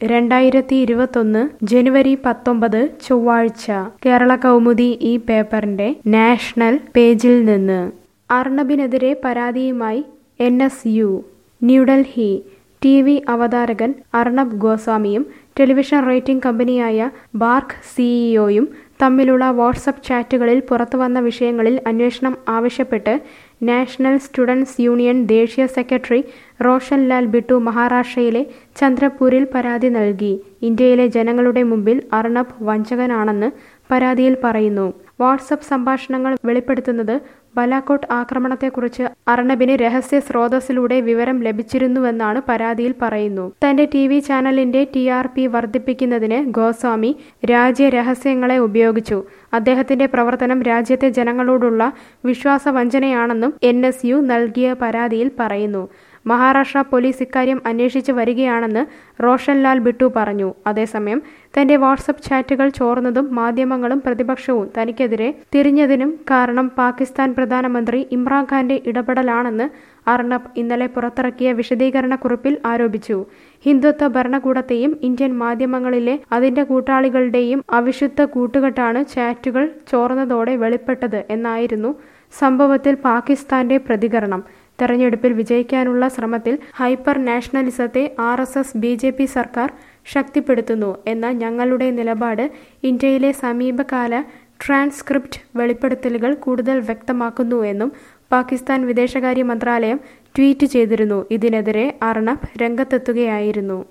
രണ്ടായിരത്തി ഇരുപത്തൊന്ന് ജനുവരി പത്തൊമ്പത് ചൊവ്വാഴ്ച കേരള കൗമുദി ഈ പേപ്പറിന്റെ നാഷണൽ പേജിൽ നിന്ന് അർണബിനെതിരെ പരാതിയുമായി N S U New Delhi T V അവതാരകൻ അർണബ് ഗോസ്വാമിയും ടെലിവിഷൻ റേറ്റിംഗ് കമ്പനിയായ ബാർക്ക് സിഇഒയും തമ്മിലുള്ള വാട്സപ്പ് ചാറ്റുകളിൽ പുറത്തുവന്ന വിഷയങ്ങളിൽ അന്വേഷണം ആവശ്യപ്പെട്ട് നാഷണൽ സ്റ്റുഡൻസ് യൂണിയൻ ദേശീയ സെക്രട്ടറി റോഷൻ ലാൽ ബിട്ടു മഹാരാഷ്ട്രയിലെ ചന്ദ്രപൂരിൽ പരാതി നൽകി ഇന്ത്യയിലെ ജനങ്ങളുടെ മുമ്പിൽ അർണബ് വഞ്ചകനാണെന്ന് പരാതിയിൽ പറയുന്നു വാട്സപ്പ് സംഭാഷണങ്ങൾ വെളിപ്പെടുത്തുന്നത് ബലാക്കോട്ട് ആക്രമണത്തെക്കുറിച്ച് അർണബിന് രഹസ്യ സ്രോതസ്സിലൂടെ വിവരം ലഭിച്ചിരുന്നുവെന്നാണ് പരാതിയിൽ പറയുന്നു തന്റെ ടി വി ചാനലിന്റെ ടി ആർ പി വർദ്ധിപ്പിക്കുന്നതിന് ഗോസ്വാമി രാജ്യ രഹസ്യങ്ങളെ ഉപയോഗിച്ചു അദ്ദേഹത്തിന്റെ പ്രവർത്തനം രാജ്യത്തെ ജനങ്ങളോടുള്ള വിശ്വാസവഞ്ചനയാണെന്നും എൻ എസ് യു നൽകിയ പരാതിയിൽ പറയുന്നു മഹാരാഷ്ട്ര പോലീസ് ഇക്കാര്യം അന്വേഷിച്ചു വരികയാണെന്ന് റോഷൻലാൽ ബിട്ടു പറഞ്ഞു അതേസമയം തന്റെ വാട്സപ്പ് ചാറ്റുകൾ ചോർന്നതും മാധ്യമങ്ങളും പ്രതിപക്ഷവും തനിക്കെതിരെ തിരിഞ്ഞതിനും കാരണം പാകിസ്ഥാൻ പ്രധാനമന്ത്രി ഇമ്രാൻഖാന്റെ ഇടപെടലാണെന്ന് അർണബ് ഇന്നലെ പുറത്തിറക്കിയ വിശദീകരണ കുറിപ്പിൽ ആരോപിച്ചു ഹിന്ദുത്വ ഭരണകൂടത്തെയും ഇന്ത്യൻ മാധ്യമങ്ങളിലെ അതിന്റെ കൂട്ടാളികളുടെയും അവിശുദ്ധ കൂട്ടുകെട്ടാണ് ചാറ്റുകൾ ചോർന്നതോടെ വെളിപ്പെട്ടത് എന്നായിരുന്നു സംഭവത്തിൽ പാകിസ്ഥാന്റെ പ്രതികരണം തെരഞ്ഞെടുപ്പിൽ വിജയിക്കാനുള്ള ശ്രമത്തിൽ ഹൈപ്പർ നാഷണലിസത്തെ R S S B J P സർക്കാർ ശക്തിപ്പെടുത്തുന്നു എന്ന ഞങ്ങളുടെ നിലപാട് ഇന്ത്യയിലെ സമീപകാല ട്രാൻസ്ക്രിപ്റ്റ് വെളിപ്പെടുത്തലുകൾ കൂടുതൽ വ്യക്തമാക്കുന്നു എന്നും പാകിസ്ഥാൻ വിദേശകാര്യ മന്ത്രാലയം ട്വീറ്റ് ചെയ്തിരുന്നു ഇതിനെതിരെ അർണബ് രംഗത്തെത്തുകയായിരുന്നു